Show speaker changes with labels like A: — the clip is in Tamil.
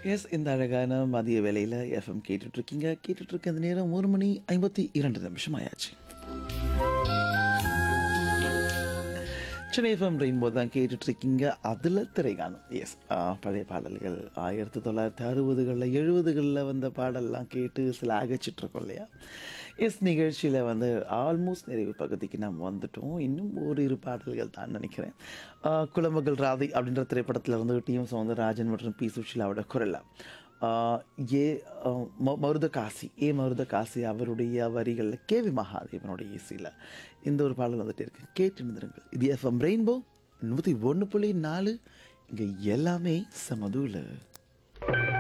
A: எஸ் இந்த அழகான மதிய வேளையில் எஃப்எம் கேட்டுட்ருக்கீங்க கேட்டுட்ருக்க அந்த நேரம் ஒரு மணி ஐம்பத்தி இரண்டு நிமிஷம் ஆயாச்சு சென்னை எஃப்எம் ரெயின்போ தான் கேட்டுட்ருக்கீங்க அதில் திரைகாணும் எஸ் பழைய பாடல்கள் ஆயிரத்தி தொள்ளாயிரத்தி அறுபதுகளில் எழுபதுகளில் வந்த பாடல்லாம் கேட்டு சில அகச்சிட்ருக்கோம் இல்லையா எஸ் நிகழ்ச்சியில் வந்து ஆல்மோஸ்ட் நிறைவு பகுதிக்கு நாம் வந்துட்டோம் இன்னும் ஓரிரு பாடல்கள் தான் நினைக்கிறேன் ஆஹ் குலமகள் ராதை அப்படின்ற திரைப்படத்தில் வந்து டிஎம் சவுந்தரராஜன் மற்றும் பி சுஷிலாவோட குரலா ஆஹ் ஏ ஆஹ் ம- மருத காசி ஏ மருத காசி அவருடைய வரிகளில் கேவி மகாதேவனுடைய இசையில் இந்த ஒரு பாடல் வந்துட்டு இருக்கு கேட்டு இருந்துருங்கள் இது எஃப்எம் ரெயின்போ நூற்றி ஒன்று புள்ளி நாலு இங்கே எல்லாமே சமதூல